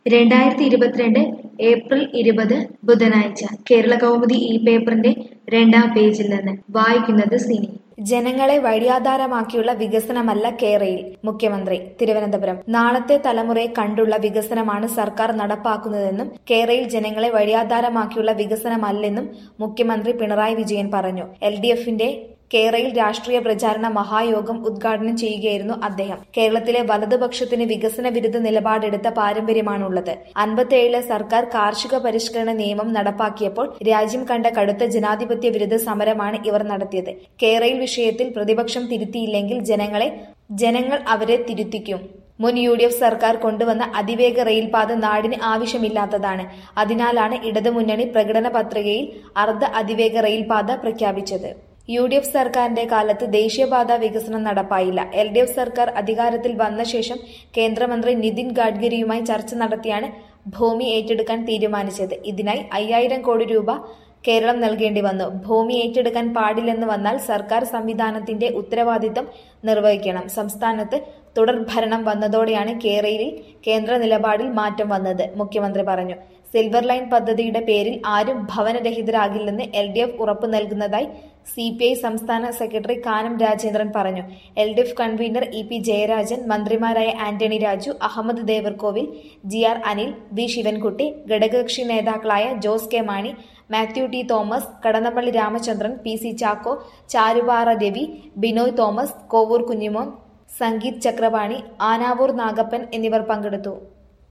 രണ്ടായിരത്തി ഇരുപത്തിരണ്ട് ഏപ്രിൽ ഇരുപത് ബുധനാഴ്ച കേരള കൗമുദി ഈ പേപ്പറിന്റെ രണ്ടാം പേജിൽ നിന്ന് വായിക്കുന്നത് സിനി ജനങ്ങളെ വഴിയാധാരമാക്കിയുള്ള വികസനമല്ല കേരയിൽ മുഖ്യമന്ത്രി തിരുവനന്തപുരം നാളത്തെ തലമുറയെ കണ്ടുള്ള വികസനമാണ് സർക്കാർ നടപ്പാക്കുന്നതെന്നും കേരയിൽ ജനങ്ങളെ വഴിയാധാരമാക്കിയുള്ള വികസനമല്ലെന്നും മുഖ്യമന്ത്രി പിണറായി വിജയൻ പറഞ്ഞു എൽ ഡി എഫിന്റെ കേരയിൽ രാഷ്ട്രീയ പ്രചാരണ മഹായോഗം ഉദ്ഘാടനം ചെയ്യുകയായിരുന്നു അദ്ദേഹം കേരളത്തിലെ വലതുപക്ഷത്തിന് വികസന വിരുദ്ധ നിലപാടെടുത്ത പാരമ്പര്യമാണുള്ളത് അൻപത്തിയേഴിലെ സർക്കാർ കാർഷിക പരിഷ്കരണ നിയമം നടപ്പാക്കിയപ്പോൾ രാജ്യം കണ്ട കടുത്ത ജനാധിപത്യ വിരുദ്ധ സമരമാണ് ഇവർ നടത്തിയത് കേരയിൽ വിഷയത്തിൽ പ്രതിപക്ഷം തിരുത്തിയില്ലെങ്കിൽ ജനങ്ങളെ ജനങ്ങൾ അവരെ തിരുത്തിക്കും മുൻ യു ഡി എഫ് സർക്കാർ കൊണ്ടുവന്ന അതിവേഗ റെയിൽപാത നാടിന് ആവശ്യമില്ലാത്തതാണ് അതിനാലാണ് ഇടതുമുന്നണി പ്രകടന പത്രികയിൽ അർദ്ധ അതിവേഗ റെയിൽപാത പ്രഖ്യാപിച്ചത് യു ഡി എഫ് സർക്കാരിന്റെ കാലത്ത് ദേശീയപാത വികസനം നടപ്പായില്ല എൽ ഡി എഫ് സർക്കാർ അധികാരത്തിൽ വന്ന ശേഷം കേന്ദ്രമന്ത്രി നിതിൻ ഗഡ്കരിയുമായി ചർച്ച നടത്തിയാണ് ഭൂമി ഏറ്റെടുക്കാൻ തീരുമാനിച്ചത് ഇതിനായി അയ്യായിരം കോടി രൂപ കേരളം നൽകേണ്ടി വന്നു ഭൂമി ഏറ്റെടുക്കാൻ പാടില്ലെന്ന് വന്നാൽ സർക്കാർ സംവിധാനത്തിന്റെ ഉത്തരവാദിത്തം നിർവഹിക്കണം സംസ്ഥാനത്ത് തുടർഭരണം വന്നതോടെയാണ് കേരളയിൽ കേന്ദ്ര നിലപാടിൽ മാറ്റം വന്നത് മുഖ്യമന്ത്രി പറഞ്ഞു സിൽവർ ലൈൻ പദ്ധതിയുടെ പേരിൽ ആരും ഭവനരഹിതരാകില്ലെന്ന് എൽ ഡി എഫ് ഉറപ്പു നൽകുന്നതായി സി പി ഐ സംസ്ഥാന സെക്രട്ടറി കാനം രാജേന്ദ്രൻ പറഞ്ഞു L D F convenor E P Jayarajan മന്ത്രിമാരായ Antony Raju Ahammad Devarkovil G R Anil V Sivankutty ഘടകകക്ഷി നേതാക്കളായ Jose K Mani Mathew T Thomas Kadannappally Ramachandran P C Chacko Charupara Ravi Binoy Thomas Kovoor Kunjimon Sangeeth Chakrapani Anavoor Nagappan എന്നിവർ പങ്കെടുത്തു